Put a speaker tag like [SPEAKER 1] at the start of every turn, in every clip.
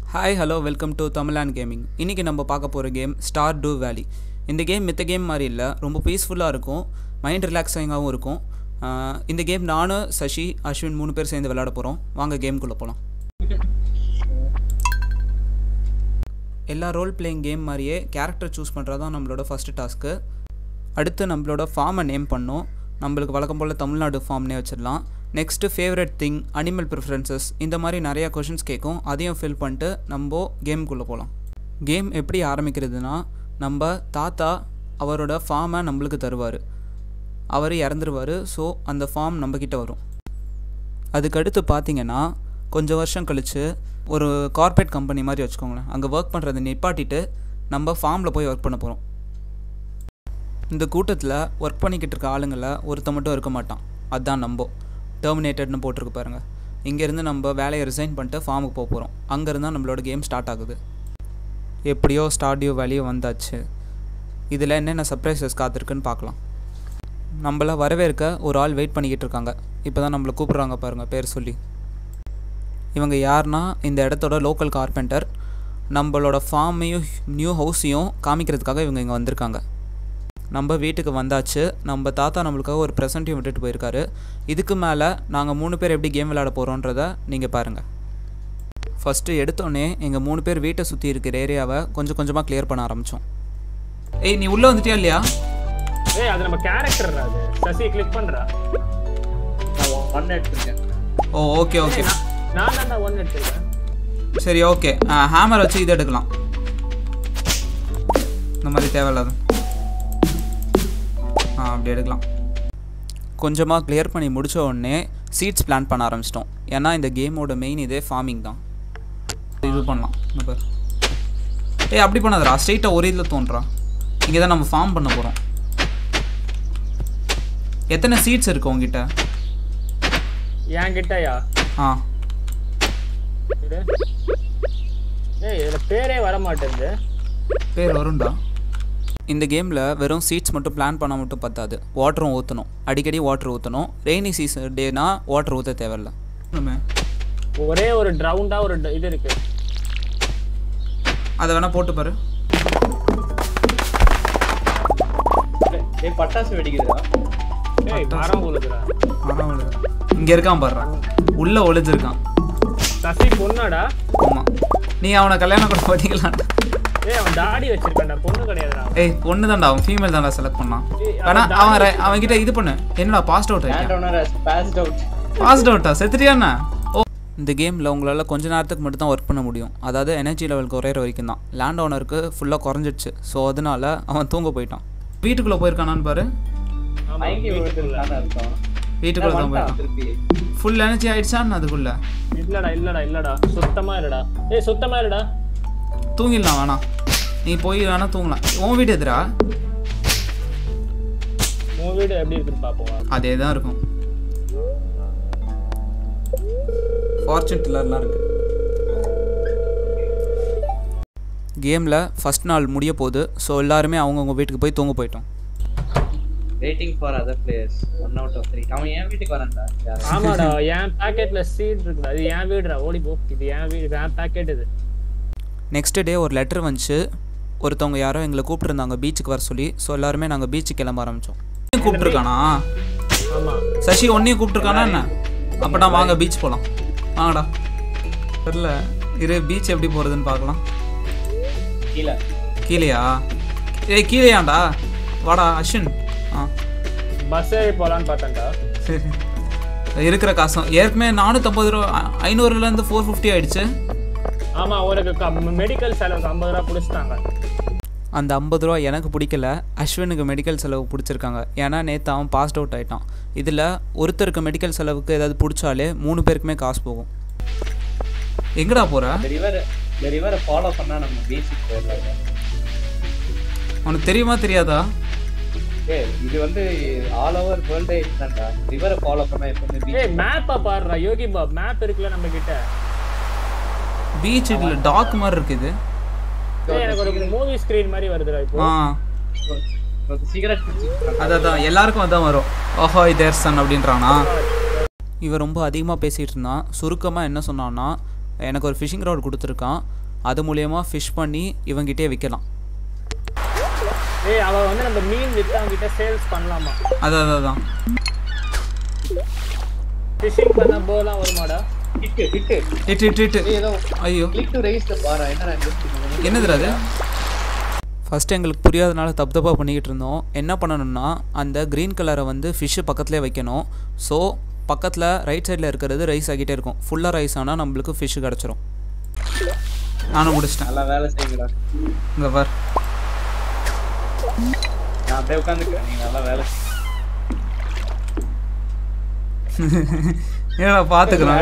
[SPEAKER 1] Hi hello welcome to Tamil gaming இன்றைக்கி நம்ம பார்க்க போகிற கேம் ஸ்டார் டூ வேலி இந்த கேம் மித்த கேம் மாதிரி இல்லை ரொம்ப பீஸ்ஃபுல்லாக இருக்கும் மைண்ட் ரிலாக்ஸிங்காகவும் இருக்கும் ஆஹ் இந்த கேம் நானும் சசி அஸ்வின் மூணு பேர் சேர்ந்து விளையாட போகிறோம் வாங்க கேம்குள்ளே போகலாம் எல்லா ரோல் பிளேயிங் கேம் மாதிரியே கேரக்டர் சூஸ் பண்ணுறது தான் நம்மளோட ஃபஸ்ட்டு டாஸ்க்கு அடுத்து நம்மளோட ஃபார்மை நேம் பண்ணோம் நம்மளுக்கு வழக்கம் போல் தமிழ்நாடு ஃபார்ம்னே வச்சிடலாம் next favourite thing animal preferences இந்த மாதிரி நிறையா கொஷின்ஸ் கேட்கும் அதையும் ஃபில் பண்ணிட்டு நம்ம கேமுக்குள்ளே போகலாம் கேம் எப்படி ஆரம்பிக்கிறதுனா நம்ம தாத்தா அவரோட ஃபார்மை நம்மளுக்கு தருவார் அவர் இறந்துருவார் ஸோ அந்த ஃபார்ம் நம்மக்கிட்ட வரும் அதுக்கடுத்து பார்த்தீங்கன்னா கொஞ்சம் வருஷம் கழித்து ஒரு கார்ப்பரேட் கம்பெனி மாதிரி வச்சுக்கோங்களேன் அங்கே ஒர்க் பண்ணுறதை நிப்பாட்டிட்டு நம்ம ஃபார்மில் போய் ஒர்க் பண்ண போகிறோம் இந்த கூட்டத்தில் ஒர்க் பண்ணிக்கிட்டு இருக்க ஆளுங்களில் ஒருத்த மட்டும் இருக்க மாட்டான் அதுதான் நம்ப டெர்மினேட்டட்னு போட்டிருக்கு பாருங்கள் இங்கேருந்து நம்ம வேலையை ரிசைன் பண்ணிட்டு ஃபார்முக்கு போக போகிறோம் அங்கேருந்து தான் நம்மளோட கேம் ஸ்டார்ட் ஆகுது எப்படியோ ஸ்டாடியோ வேலையும் வந்தாச்சு இதில் என்னென்ன சர்ப்ரைசஸ் காத்திருக்குன்னு பார்க்கலாம் நம்மள வரவேற்க ஒரு ஆள் வெயிட் பண்ணிக்கிட்டு இருக்காங்க இப்போ தான் நம்மளை கூப்பிட்றாங்க பாருங்கள் பேர் சொல்லி இவங்க யாருன்னா இந்த இடத்தோட லோக்கல் கார்பெண்டர் நம்மளோட ஃபார்மையும் நியூ ஹவுஸையும் காமிக்கிறதுக்காக இவங்க இங்கே வந்திருக்காங்க நம்ம வீட்டுக்கு வந்தாச்சு நம்ம தாத்தா நம்மளுக்காக ஒரு ப்ரெசண்ட்டையும் விட்டுட்டு போயிருக்காரு இதுக்கு மேலே நாங்கள் மூணு பேர் எப்படி கேம் விளையாட போகிறோன்றத நீங்கள் பாருங்கள் ஃபஸ்ட்டு எடுத்தோடனே எங்கள் மூணு பேர் வீட்டை சுற்றி இருக்கிற ஏரியாவை கொஞ்சம் கொஞ்சமாக கிளியர் பண்ண ஆரம்பித்தோம் ஏய் நீ உள்ளே வந்துட்டியா இல்லையா
[SPEAKER 2] ஏய் அது நம்ம கேரக்டர் அது சசி கிளிக் பண்றா
[SPEAKER 3] நான் ஒன் எடுத்துருக்கேன்
[SPEAKER 1] ஓ ஓகே ஓகே
[SPEAKER 2] நான் தான்டா ஒன் எடுத்துருக்கேன்
[SPEAKER 1] சரி ஓகே ஹேமர் வச்சு இதை எடுக்கலாம் இந்த மாதிரி தேவையில்லாத ஆ அப்படி எடுக்கலாம் கொஞ்சமாக கிளியர் பண்ணி முடிச்ச உடனே சீட்ஸ் பிளான் பண்ண ஆரம்பிச்சிட்டோம் ஏன்னா இந்த கேமோட மெயின் இதே ஃபார்மிங் தான் இது பண்ணலாம் இந்த பாரு ஏய் அப்படி பண்ணாதடா ஸ்ட்ரெயிட்டாக ஒரு இதில் தோன்றா இங்கே தான் நம்ம ஃபார்ம் பண்ண போகிறோம் எத்தனை சீட்ஸ் இருக்கு உங்ககிட்ட
[SPEAKER 2] என் கிட்டயா
[SPEAKER 1] ஆ
[SPEAKER 2] இரு. ஏய் இதுல பேரே வர மாட்டேங்குது
[SPEAKER 1] பேர் வரும்டா இந்த கேமில் வெறும் சீட்ஸ் மட்டும் பிளான் பண்ண மட்டும் பத்தாது வாட்டரும் ஊற்றணும் அடிக்கடி வாட்டர் ஊற்றணும் ரெய்னி சீசன் டேனா வாட்டர் ஊற்ற தேவையில்ல நம்ம
[SPEAKER 2] ஒரே ஒரு ரவுண்டா ஒரு ட- இது இருக்கு
[SPEAKER 1] அதை வேணால் போட்டு பாரு
[SPEAKER 3] ஏய் பட்டாசு வெடிக்குதுடா
[SPEAKER 2] ஏய் மரம் உழுதுடா
[SPEAKER 1] ஆனால் இங்கே இருக்கான் பாடுறா உள்ளே ஒளிஞ்சிருக்கான்
[SPEAKER 2] சசி பொண்ணாடா
[SPEAKER 1] ஆமாம் நீ அவனை கல்யாணம் கூட பண்ணிக்கலாம்டா
[SPEAKER 2] ஏய் அவன் தாடி வச்சிருக்கான்டா பொண்ணு கிடையாதுடா
[SPEAKER 1] ஏய் பொண்ணு தான்டா அவன் ஃபீமேல் தான்டா செலக்ட் பண்ணான்
[SPEAKER 2] ஏய்,
[SPEAKER 1] ஆனால்
[SPEAKER 2] அவன்
[SPEAKER 1] அவன் ரை- அவன்கிட்ட இது பண்ணு என்னடா பாஸ்ட் அவுட் ஆகிட்டான்
[SPEAKER 3] land owner has passed out
[SPEAKER 1] passed அவுட்டா செத்துட்டியாண்ணா ஓ இந்த கேமில் உங்களால் கொஞ்ச நேரத்துக்கு மட்டும் தான் ஒர்க் பண்ண முடியும் அதாவது எனர்ஜி லெவல் குறையிற வரைக்கும் தான் லேண்ட் ஓனருக்கு ஃபுல்லாக குறைஞ்சிடுச்சு ஸோ அதனால அவன் தூங்க போயிட்டான் வீட்டுக்குள்ளே போயிருக்கானான்னு பாரு
[SPEAKER 2] ஆமா
[SPEAKER 3] மயங்கி விழுந்துருக்கான இருக்கும்
[SPEAKER 1] வீட்டுக்குள்ளே தான்
[SPEAKER 3] வந்துட்டான்
[SPEAKER 1] போயிருக்கான்
[SPEAKER 3] திருப்பி
[SPEAKER 1] ஃபுல் எனர்ஜி ஆயிடுச்சான்னு அதுக்குள்ளே
[SPEAKER 2] இல்லடா இல்லடா இல்லடா சுத்தமா இல்லடா ஏய் சுத்தமா இல்லடா
[SPEAKER 1] தூங்கிடலாம் வேணாம் நீ போய் வேணா தூங்கலாம் உன் வீடு எதிரா
[SPEAKER 2] உன் வீடு எப்படி இருக்குன்னு பாப்போம்
[SPEAKER 1] அதே தான் இருக்கும் ஃபார்ச்சூன் டில்லர்லாம் இருக்கு கேமில் ஃபஸ்ட் நாள் முடிய போகுது ஸோ எல்லாருமே அவங்கவுங்க வீட்டுக்கு போய் தூங்க போயிட்டோம்
[SPEAKER 3] waiting for other players one out of three அவன் என் வீட்டுக்கு வரான்டா யாரு
[SPEAKER 2] ஆமாடா என் பாக்கெட்ல சீட் இருக்குடா இது என் வீடுடா ஓடி போ இது என் வீடு என் பாக்கெட் இது
[SPEAKER 1] நெக்ஸ்ட் டே ஒரு லெட்டர் வந்துச்சு ஒருத்தவங்க யாரோ எங்களை கூப்பிட்டுருந்தாங்க பீச்சுக்கு வர சொல்லி ஸோ எல்லாருமே நாங்கள் பீச்சுக்கு கிளம்ப ஆரம்பித்தோம் கூப்பிட்டுருக்கானா
[SPEAKER 2] ஆமா
[SPEAKER 1] சசி ஒன்றையும் கூப்பிட்டுருக்கானா என்ன அப்படா வாங்க பீச் போகலாம் வாங்கடா தெரில இரு பீச் எப்படி போகிறதுன்னு பார்க்கலாம்
[SPEAKER 3] கீழே
[SPEAKER 1] கீழேயா ஏய் கீழேயாண்டா வாடா அஸ்வின் ஆ
[SPEAKER 2] பஸ் ஏறி போலான்னு பார்த்தேன்டா
[SPEAKER 1] சரி இருக்கிற காசும் ஏற்கனவே நானூற்றம்பது ரூபா ஐ- ஐநூறுலேருந்து ஃபோர் ஃபிஃப்டி ஆயிடுச்சு
[SPEAKER 2] ஆமா உனக்கு மெடிக்கல் செலவுக்கு ஐம்பது ரூபா பிடிச்சிட்டாங்க
[SPEAKER 1] அந்த ஐம்பது ரூபா எனக்கு பிடிக்கல அஸ்வினுக்கு மெடிக்கல் செலவு பிடிச்சிருக்காங்க ஏன்னா நேற்று அவன் பாஸ்ட் அவுட் ஆயிட்டான் இதில் ஒருத்தருக்கு மெடிக்கல் செலவுக்கு ஏதாவது பிடிச்சாலே மூணு பேருக்குமே காசு போகும் எங்கடா போகிற
[SPEAKER 3] இந்த ரிவர் இந்த ரிவரை ஃபாலோ பண்ணா நம்ம பீச்சுக்கு போயிடலாம்
[SPEAKER 1] உனக்கு தெரியுமா தெரியாதா
[SPEAKER 3] ஏய் இது வந்து ஆல் ஓவர் வேர்ல்டே இதுதான்டா ரிவரை ஃபாலோ பண்ணா எப்பவுமே
[SPEAKER 2] ஏய்
[SPEAKER 3] பீச்
[SPEAKER 2] மேப்பா பாருடா யோகி பாப் மேப் இருக்குல்ல நம்ம கிட்ட
[SPEAKER 1] பீச் இல்லை டாக் மாதிரி இருக்குது
[SPEAKER 2] ஏய் எனக்கு ஒரு மூவி ஸ்கிரீன் மாதிரி வருதுடா இப்போ
[SPEAKER 1] ஆ
[SPEAKER 3] சிகரெட்
[SPEAKER 1] அதான் எல்லாருக்கும் அதான் வரும் ஓஹோ தேர் சன் அப்படின்றானா இவன் ரொம்ப அதிகமாக பேசிகிட்டு இருந்தான் சுருக்கமாக என்ன சொன்னான்னா எனக்கு ஒரு ஃபிஷிங் ராட் கொடுத்துருக்கான் அது மூலியமாக ஃபிஷ் பண்ணி இவங்கிட்டே விற்கலாம்
[SPEAKER 2] ஏய் அவ வந்து நம்ம மீன் வித்து அவங்க கிட்ட சேல்ஸ் பண்ணலாமா
[SPEAKER 1] அதான் அதான்
[SPEAKER 2] ஃபிஷிங் பண்ண போலாம் வருமாடா
[SPEAKER 3] ஹிட்டு ஹிட்டு
[SPEAKER 1] இட்டு இட்டு இட்டு
[SPEAKER 3] ஏதோ
[SPEAKER 1] ஐயோ
[SPEAKER 3] click to raise the bar என்னடா இந்த
[SPEAKER 1] என்னதுடா அது ஃபஸ்ட்டு எங்களுக்கு புரியாதனால தப்பு தப்பாக பண்ணிக்கிட்டு இருந்தோம் என்ன பண்ணணும்னா அந்த க்ரீன் கலரை வந்து ஃபிஷ்ஷு பக்கத்துலேயே வைக்கணும் ஸோ பக்கத்தில் ரைட் சைடில் இருக்கிறது ரைஸ் ஆகிட்டே இருக்கும் ஃபுல்லாக ரைஸ் ஆனால் நம்மளுக்கு ஃபிஷ்ஷு கிடச்சிரும் நானும் முடிச்சிட்டேன்
[SPEAKER 3] நல்லா வேலை செய்யுங்கடா
[SPEAKER 1] இங்கே பார்
[SPEAKER 3] நான் அப்படியே உட்காந்துக்கிறேன் நீங்க நல்லா வேலை செய்யுங்க
[SPEAKER 1] ஏடா பார்த்துக்கலாம்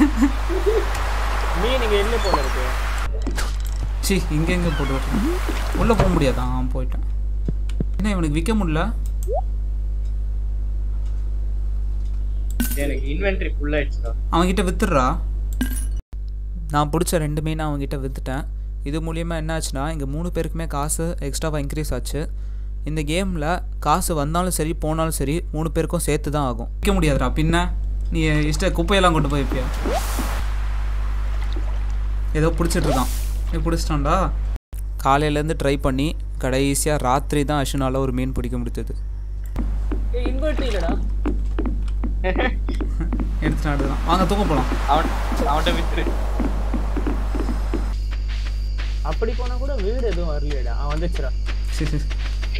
[SPEAKER 2] மீன் இங்க என்ன போல இருக்கு
[SPEAKER 1] சி இங்கே எங்கே போட்டு விட்டுறேன் உள்ளே போக முடியாதா ஆ போயிட்டேன் என்ன இவனுக்கு விற்க முடியல
[SPEAKER 3] எனக்கு இன்வென்ட்ரி ஃபுல் ஆயிடுச்சுடா
[SPEAKER 1] அவன்கிட்ட வித்துடுறா நான் பிடிச்ச ரெண்டு மீனை அவன்கிட்ட விற்றுட்டேன் இது மூலியமாக என்ன ஆச்சுன்னா இங்கே மூணு பேருக்குமே காசு எக்ஸ்ட்ராவாக இன்க்ரீஸ் ஆச்சு இந்த கேமில் காசு வந்தாலும் சரி போனாலும் சரி மூணு பேருக்கும் சேர்த்து தான் ஆகும் விற்க முடியாதுடா பின்ன நீ இஷ்ட குப்பையெல்லாம் கொண்டு போய் வைப்பியா ஏதோ பிடிச்சிட்டு இருக்கான் நீ பிடிச்சிட்டான்டா காலையிலேருந்து ட்ரை பண்ணி கடைசியாக ராத்திரி தான் அஷுனால ஒரு மீன் பிடிக்க முடித்தது
[SPEAKER 2] ஏய் இன்வெர்ட் இல்லடா
[SPEAKER 1] எடுத்துட்டு தான் வாங்க தூக்க போகலாம்
[SPEAKER 3] அவன் அவன்கிட்ட வித்துரு
[SPEAKER 2] அப்படி போனா கூட வீடு எதுவும் வரலையடா அவன் வந்துச்சுடா
[SPEAKER 1] சரி சரி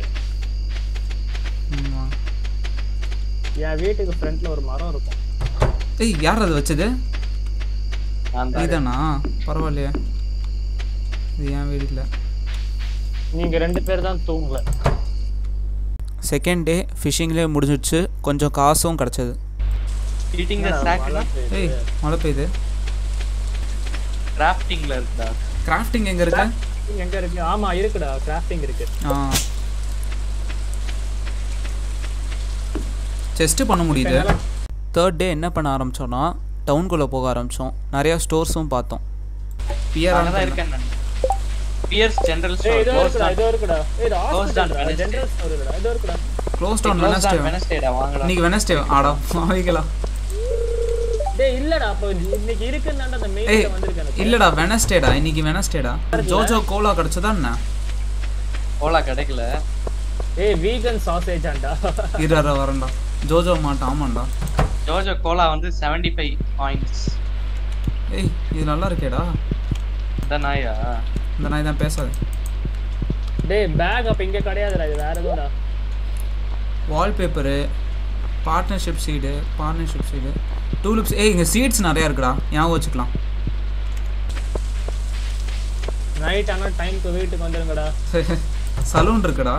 [SPEAKER 1] ம், வாங்க.
[SPEAKER 2] என் வீட்டுக்கு ஃப்ரண்ட்ல ஒரு மரம் இருக்கும்
[SPEAKER 1] ஏய் யார் அது வச்சது
[SPEAKER 3] நான் தான்
[SPEAKER 1] இதுதானா பரவாயில்லையே இது என் வீடு இல்லை
[SPEAKER 2] நீங்க ரெண்டு பேர் தான் தூங்கல
[SPEAKER 1] செகண்ட் டே ஃபிஷிங்லேயே முடிஞ்சிடுச்சு கொஞ்சம் காசும் கிடச்சது
[SPEAKER 3] ஈட்டிங் த சாக்னா
[SPEAKER 1] ஏய் மழை பெய்யுது
[SPEAKER 3] கிராஃப்டிங்ல இருக்குடா
[SPEAKER 1] கிராஃப்டிங் எங்கே இருக்கு
[SPEAKER 2] எங்க இருக்கு ஆமா இருக்குடா கிராஃப்டிங் இருக்கு
[SPEAKER 1] ஆ செஸ்ட்டு பண்ண முடியுது தேர்ட் டே என்ன பண்ண ஆரம்பித்தோன்னா டவுனுக்குள்ளே போக ஆரம்பித்தோம் நிறையா ஸ்டோர்ஸும் பார்த்தோம் பியர்
[SPEAKER 3] அங்கதான் இருக்கேன் நான் பியர்ஸ் ஜெனரல்
[SPEAKER 2] ஏய் இதோ
[SPEAKER 3] ஸ்டோர்
[SPEAKER 2] இருக்குடா இதோ இருக்குடா ஏய் இது
[SPEAKER 3] Closed on
[SPEAKER 2] hospital
[SPEAKER 3] Wednesday.
[SPEAKER 2] General store இருக்குடா இதோ இருக்குடா
[SPEAKER 1] க்ளோஸ் டவுன்
[SPEAKER 3] க்ளோஸ்
[SPEAKER 1] வெனஸ்டே
[SPEAKER 3] வெனஸ்டேடா வாங்கடா
[SPEAKER 1] இன்னைக்கு வெனஸ்டே ஆடா ஆவிக்கலாம்
[SPEAKER 2] டேய் இல்லடா அப்ப இன்னைக்கு இருக்குன்னு அந்த
[SPEAKER 1] ஏய்
[SPEAKER 2] மெயில்ல வந்திருக்கு எனக்கு
[SPEAKER 1] இல்லைடா வெனஸ்டேடா இன்னைக்கு வெனஸ்டேடா ஜோஜோ கோலா கிடச்சதா என்ன
[SPEAKER 3] கோலா கிடைக்கல
[SPEAKER 2] ஏய் வீகன் சாசேஜ் ஆண்டா
[SPEAKER 1] இரு வரேன்டா ஜோஜோ மாட்டா ஆமாண்டா
[SPEAKER 3] ஜோஜோ கோலா வந்து 75 ஃபைவ் பாயிண்ட்ஸ்
[SPEAKER 1] ஏய் இது நல்லா இருக்கேடா
[SPEAKER 3] இந்த நாயா
[SPEAKER 1] இந்த நாய் தான் பேசாது
[SPEAKER 2] டேய் பேக் அப்ப இங்க கிடையாதுடா இது வேற எதுவும்டா
[SPEAKER 1] wallpaper partnership seed partnership seed tulips ஏய் இங்கே சீட்ஸ் நிறையா இருக்குடா ஞாபகம் வச்சுக்கலாம்
[SPEAKER 2] நைட் ஆனா டைம்க்கு வீட்டுக்கு வந்துருங்கடா
[SPEAKER 1] சலூன் இருக்குடா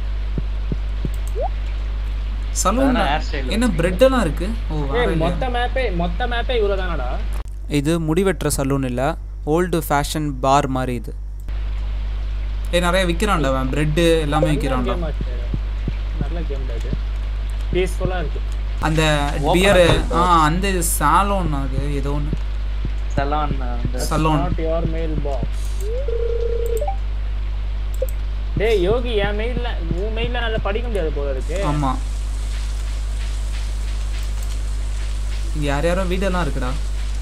[SPEAKER 1] சலூன்
[SPEAKER 3] அதான hair style
[SPEAKER 1] என்ன பிரெட்டெல்லாம் இருக்கு ஓ வேற
[SPEAKER 2] ஏய்
[SPEAKER 1] இல்லையா?
[SPEAKER 2] மொத்த மேப்பே மொத்த மேப்பே இவ்வளவுதானடா
[SPEAKER 1] இது முடி வெட்டுற சலூன் இல்லை ஓல்டு ஃபேஷன் பார் மாதிரி இது ஏய் நிறைய விற்கிறான்டா அவன் பிரெட்டு எல்லாமே விற்கிறான்டா
[SPEAKER 2] கேம் ஆச்சு நல்ல கேம் இது பீஸ்ஃபுல்லா இருக்கு
[SPEAKER 1] அந்த பியரு ஆ அந்த இது சாலோன் அது ஏதோ ஒன்று
[SPEAKER 3] சலான் அந்த
[SPEAKER 1] saloon
[SPEAKER 2] not your mail box டேய் யோகி என் மெயில்ல உன் மெயில்ல நல்லா படிக்க முடியாது போல இருக்கு
[SPEAKER 1] ஆமாம் இங்கே யார் யாரோ வீடெல்லாம் இருக்குடா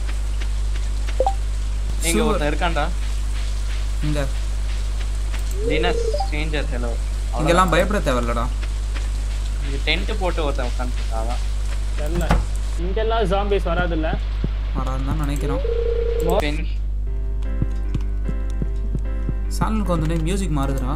[SPEAKER 3] இங்க ஒருத்தன் இருக்கான்டா
[SPEAKER 1] இங்கே
[SPEAKER 3] லினஸ் ஸ்ட்ரேஞ்சர் ஹலோ
[SPEAKER 1] இங்கெல்லாம் பயப்பட தேவையில்லடா
[SPEAKER 3] இங்க டென்ட் போட்டு ஒருத்தன் உட்காந்துருக்கான்
[SPEAKER 2] தெரியல இங்கெல்லாம் ஜாம்பிஸ் வராதுல்ல
[SPEAKER 1] வராதுன்னு தான் நினைக்கிறோம்
[SPEAKER 3] பென்
[SPEAKER 1] சேனலுக்கு வந்தோடனே மியூசிக் மாறுதுடா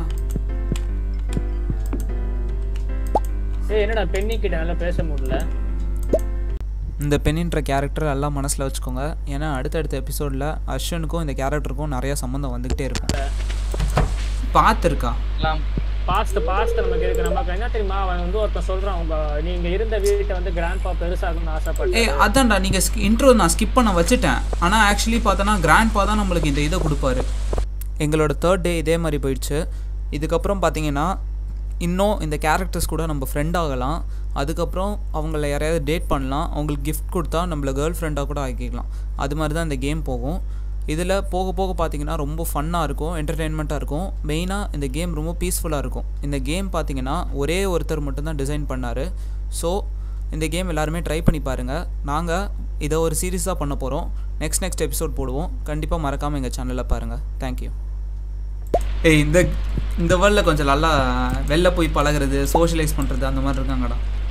[SPEAKER 2] ஏய் என்னடா பெண்ணி கிட்ட நல்லா பேச முடியல
[SPEAKER 1] இந்த பெண்ணின்ற கேரக்டர் எல்லாம் மனசில் வச்சுக்கோங்க ஏன்னா அடுத்தடுத்த எபிசோடில் அஸ்வனுக்கும் இந்த கேரக்டருக்கும் நிறைய சம்மந்தம் வந்துக்கிட்டே இருக்கும் பார்த்துருக்கா
[SPEAKER 3] எல்லாம்
[SPEAKER 2] பாஸ்ட் பாஸ்ட் நமக்கு இருக்கு நமக்கு என்ன தெரியுமா அவன் வந்து ஒருத்தன் சொல்றான் உங்க நீங்க இருந்த வீட்டை வந்து கிராண்ட் பா பெருசாகணும்னு ஆசைப்பட்டேன்
[SPEAKER 1] ஏய் அதான்டா நீங்கள் இன்ட்ரோ நான் ஸ்கிப் பண்ண வச்சுட்டேன் ஆனால் ஆக்சுவலி பார்த்தோன்னா கிராண்ட் பா தான் நம்மளுக்கு இந்த இதை கொடுப்பாரு எங்களோட தேர்ட் டே இதே மாதிரி போயிடுச்சு இதுக்கப்புறம் பார்த்தீங்கன்னா இன்னும் இந்த கேரக்டர்ஸ் கூட நம்ம ஃப்ரெண்ட் ஆகலாம் அதுக்கப்புறம் அவங்கள யாரையாவது டேட் பண்ணலாம் அவங்களுக்கு கிஃப்ட் கொடுத்தா நம்மள கேர்ள் ஃப்ரெண்டாக கூட ஆக்கிக்கலாம் அது மாதிரி தான் இந்த கேம் போகும் இதில் போக போக பார்த்தீங்கன்னா ரொம்ப ஃபன்னாக இருக்கும் என்டர்டெயின்மெண்ட்டாக இருக்கும் மெயினாக இந்த கேம் ரொம்ப பீஸ்ஃபுல்லாக இருக்கும் இந்த கேம் பார்த்தீங்கன்னா ஒரே ஒருத்தர் மட்டும்தான் டிசைன் பண்ணார் ஸோ இந்த கேம் எல்லாருமே ட்ரை பண்ணி பாருங்கள் நாங்கள் இதை ஒரு சீரியஸாக பண்ண போகிறோம் நெக்ஸ்ட் நெக்ஸ்ட் எபிசோட் போடுவோம் கண்டிப்பாக மறக்காமல் எங்கள் சேனலில் பாருங்கள் தேங்க்யூ ஏய் இந்த இந்த வேர்ல்டில் கொஞ்சம் நல்லா வெளில போய் பழகுறது சோஷியலைஸ் பண்ணுறது அந்த மாதிரி இருக்காங்கடா